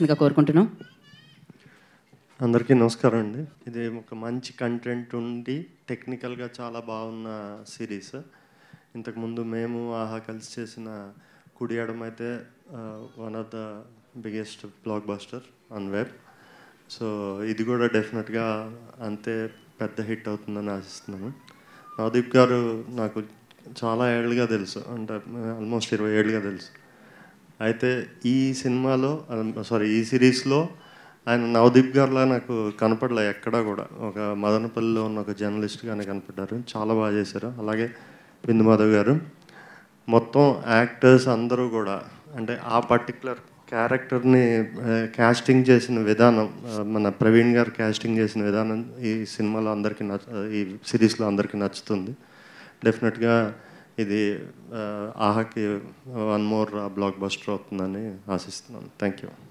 చేయాల్సిందిగా కోరుకుంటున్నాం అందరికీ నమస్కారం అండి ఇది ఒక మంచి కంటెంట్ ఉండి టెక్నికల్గా చాలా బాగున్న సిరీస్ ఇంతకుముందు మేము ఆహా కలిసి చేసిన కుడి ఎడమ అయితే one of the biggest block buster on web so ఇది కూడా డెఫినెట్గా అంతే పెద్ద హిట్ అవుతుందని ఆశిస్తున్నాను నవదీప్ గారు నాకు చాలా ఏళ్ళుగా తెలుసు అంటే ఆల్మోస్ట్ ఇరవై ఏళ్ళుగా తెలుసు అయితే ఈ సినిమాలో సారీ ఈ సిరీస్లో ఆయన నవదీప్ గారిలా నాకు కనపడలే ఎక్కడా కూడా ఒక మదనపల్లిలో ఉన్న ఒక జర్నలిస్ట్గానే కనపడ్డారు చాలా బాగా చేశారు అలాగే బిందు మాధవ్ గారు మొత్తం యాక్టర్స్ అందరూ కూడా అంటే ఆ పర్టికులర్ క్యారెక్టర్ని కాస్టింగ్ చేసిన విధానం ఆ, మన ప్రవీణ్ గారు కాస్టింగ్ చేసిన విధానం ఈ సినిమాలో అందరికీ నచ్చ ఈ సిరీస్లో అందరికీ నచ్చుతుంది డెఫినెట్గా ఇది ఆ, ఆహాకి వన్ మోర్ బ్లాక్ బస్టర్ అవుతుందని ఆశిస్తున్నాను థ్యాంక్ యూ